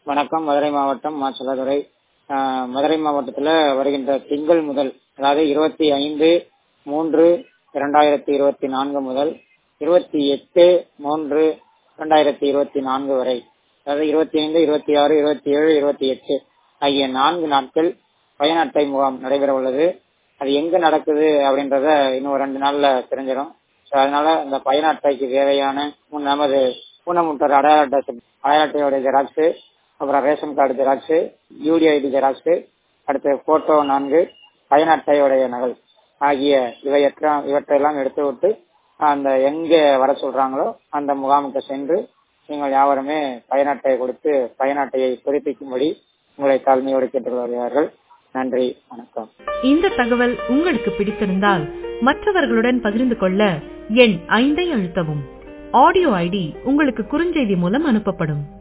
வணக்கம் மதுரை மாவட்டம் மா செல்லதுரை ஆஹ் மதுரை மாவட்டத்தில் வருகின்ற திங்கள் முதல் அதாவது இருபத்தி ஐந்து மூன்று இரண்டாயிரத்தி இருபத்தி நான்கு முதல் இருபத்தி எட்டு மூன்று இரண்டாயிரத்தி இருபத்தி நான்கு வரை அதாவது இருபத்தி ஐந்து இருபத்தி ஆறு இருபத்தி ஏழு இருபத்தி எட்டு ஆகிய நான்கு நாட்கள் பயண அட்டை முகாம் நடைபெற உள்ளது அது எங்க நடக்குது அப்படின்றத இன்னும் ரெண்டு நாள்ல தெரிஞ்சிடும் ஸோ அதனால இந்த பயண அட்டைக்கு தேவையான முன் நமது ஊனமுற்றோர் அடையாள அட்டை அடையாள அட்டையோட ஜெராக்ஸ் அப்புறம் ration card xerox UDID xerox அடுத்து போட்டோ நான்கு பயண அட்டையோடைய நகல் ஆகிய இவையற்ற இவற்றையெல்லாம் எடுத்து விட்டு அந்த எங்க வர சொல்றாங்களோ அந்த முகாமுக்கு சென்று நீங்கள் யாவருமே பயண அட்டையை கொடுத்து பயண அட்டையை புதுப்பிக்கும்படி உங்களை தாழ்மையோடு கேட்டுக் வருகிறார்கள் நன்றி வணக்கம் இந்த தகவல் உங்களுக்கு பிடித்திருந்தால் மற்றவர்களுடன் பகிர்ந்து கொள்ள எண் ஐந்தை அழுத்தவும் ஆடியோ ஐடி உங்களுக்கு குறுஞ்செய்தி மூலம் அனுப்பப்படும்